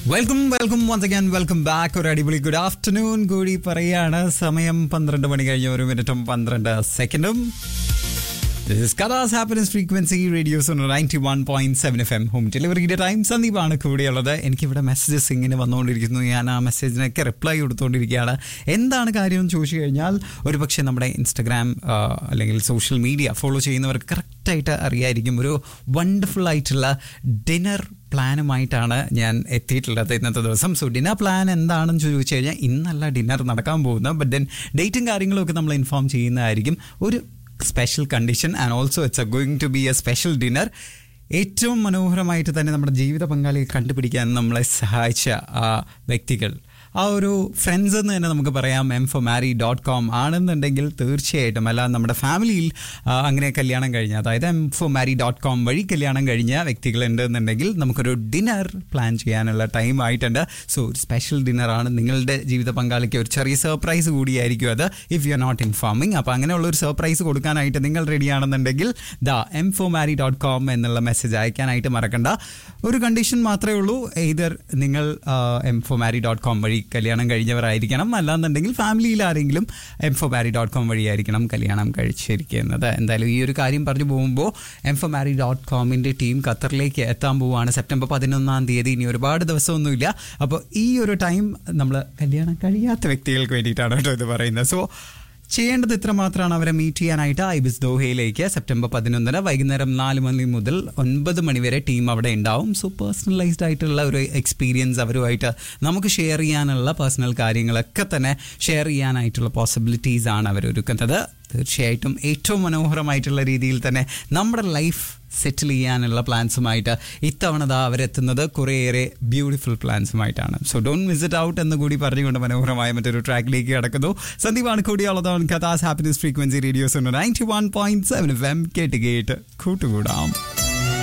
welcome welcome once again welcome back ഒരു അടിപൊളി good afternoon കൂടി പറയാണ് സമയം പന്ത്രണ്ട് മണി കഴിഞ്ഞ ഒരു മിനിറ്റും പന്ത്രണ്ട് സെക്കൻഡും This is Kada's Happiness Frequency Radio Sono 91.7 FM home ഡെലിവറിയുടെ ടൈം സന്ദീപാണ് കൂടെയുള്ളത് എനിക്കിവിടെ മെസ്സേജസ് ഇങ്ങനെ വന്നുകൊണ്ടിരിക്കുന്നു ഞാൻ ആ മെസ്സേജിനൊക്കെ റിപ്ലൈ കൊടുത്തുകൊണ്ടിരിക്കുകയാണ് എന്താണ് കാര്യം എന്ന് ചോദിച്ചു കഴിഞ്ഞാൽ ഒരു പക്ഷേ നമ്മുടെ ഇൻസ്റ്റഗ്രാം അല്ലെങ്കിൽ സോഷ്യൽ മീഡിയ ഫോളോ ചെയ്യുന്നവർക്ക് കറക്റ്റായിട്ട് അറിയായിരിക്കും ഒരു വണ്ടർഫുൾ ആയിട്ടുള്ള ഡിന്നർ പ്ലാനുമായിട്ടാണ് ഞാൻ എത്തിയിട്ടുള്ളത് ഇന്നത്തെ ദിവസം സോ ഡിന്നർ പ്ലാൻ എന്താണെന്ന് ചോദിച്ചു കഴിഞ്ഞാൽ ഇന്നല്ല ഡിന്നർ നടക്കാൻ പോകുന്നത് ബട്ട് ദെൻ ഡേറ്റും കാര്യങ്ങളും ഒക്കെ നമ്മൾ ഇൻഫോം ചെയ്യുന്നതായിരിക്കും ഒരു special condition and also it's a going to be a special dinner ഏറ്റവും മനോഹരമായിട്ട് തന്നെ നമ്മുടെ ജീവിത പങ്കാളിയെ കണ്ടുപിടിക്കാൻ നമ്മളെ സഹായിച്ച ആ വ്യക്തികൾ ആ ഒരു ഫ്രണ്ട്സ് എന്ന് തന്നെ നമുക്ക് പറയാം M four marry dot com ആണെന്നുണ്ടെങ്കിൽ തീർച്ചയായിട്ടും അല്ല നമ്മുടെ ഫാമിലിയിൽ ആ, അങ്ങനെ കല്യാണം കഴിഞ്ഞ അതായത് M four marry dot com വഴി കല്യാണം കഴിഞ്ഞ വ്യക്തികൾ ഉണ്ടെന്നുണ്ടെങ്കിൽ നമുക്കൊരു ഡിന്നർ പ്ലാൻ ചെയ്യാനുള്ള ടൈം ആയിട്ടുണ്ട് സോ ഒരു സ്പെഷ്യൽ ഡിന്നറാണ് നിങ്ങളുടെ ജീവിത പങ്കാളിക്ക് ഒരു ചെറിയ സർപ്രൈസ് കൂടിയായിരിക്കും അത് if you are not informing അപ്പോൾ അങ്ങനെയുള്ള ഒരു സർപ്രൈസ് കൊടുക്കാനായിട്ട് നിങ്ങൾ റെഡി ആണെന്നുണ്ടെങ്കിൽ the M four marry dot com എന്നുള്ള മെസ്സേജ് അയക്കാനായിട്ട് മറക്കണ്ട ഒരു കണ്ടീഷൻ മാത്രമേ ഉള്ളൂ എയ്തർ നിങ്ങൾ M four marry dot com വഴി കല്യാണം കഴിഞ്ഞവരായിരിക്കണം അല്ലാന്നുണ്ടെങ്കിൽ ഫാമിലിയിൽ ആരെങ്കിലും M four marry dot com വഴിയായിരിക്കണം കല്യാണം കഴിച്ചിരിക്കുന്നത് എന്തായാലും ഈ ഒരു കാര്യം പറഞ്ഞു പോകുമ്പോൾ എം ഫോർ മാരി ഡോട്ട് കോമിൻ്റെ ടീം ഖത്തറിലേക്ക് എത്താൻ പോവുകയാണ് സെപ്റ്റംബർ പതിനൊന്നാം തീയതി ഇനി ഒരുപാട് ദിവസമൊന്നുമില്ല അപ്പോൾ ഈ ഒരു ടൈം നമ്മൾ കല്യാണം കഴിയാത്ത വ്യക്തികൾക്ക് വേണ്ടിയിട്ടാണ് കേട്ടോ ഇത് പറയുന്നത് സോ ചെയ്യേണ്ടത് ഇത്ര മാത്രമാണ് അവരെ മീറ്റ് ചെയ്യാനായിട്ട് ഐബിസ് ദോഹയിലേക്ക് സെപ്റ്റംബർ പതിനൊന്നിന് വൈകുന്നേരം നാല് മണി മുതൽ ഒൻപത് മണി വരെ ടീം അവിടെ ഉണ്ടാവും സോ പേഴ്സണലൈസ്ഡ് ആയിട്ടുള്ള ഒരു എക്സ്പീരിയൻസ് അവരുമായിട്ട് നമുക്ക് ഷെയർ ചെയ്യാനുള്ള പേഴ്സണൽ കാര്യങ്ങളൊക്കെ തന്നെ ഷെയർ ചെയ്യാനായിട്ടുള്ള പോസിബിലിറ്റീസ് ആണ് അവർ ഒരുക്കുന്നത് തീർച്ചയായിട്ടും ഏറ്റവും മനോഹരമായിട്ടുള്ള രീതിയിൽ തന്നെ നമ്മുടെ ലൈഫ് സെറ്റിൽ ചെയ്യാനുള്ള പ്ലാൻസുമായിട്ട് ഇത്തവണ ദാ അവരെത്തുന്നത് കുറേയേറെ ബ്യൂട്ടിഫുൾ പ്ലാൻസുമായിട്ടാണ് so don't miss it out എന്ന് കൂടി പറഞ്ഞുകൊണ്ട് മനോഹരമായ മറ്റൊരു ട്രാക്കിലേക്ക് കടക്കുന്നു സന്ദീപാണ് കൂടിയുള്ളതാണ് Qatar's happiness frequency radio's ninety one point seven F M കേട്ട് കേട്ട് കൂട്ടുകൂടാം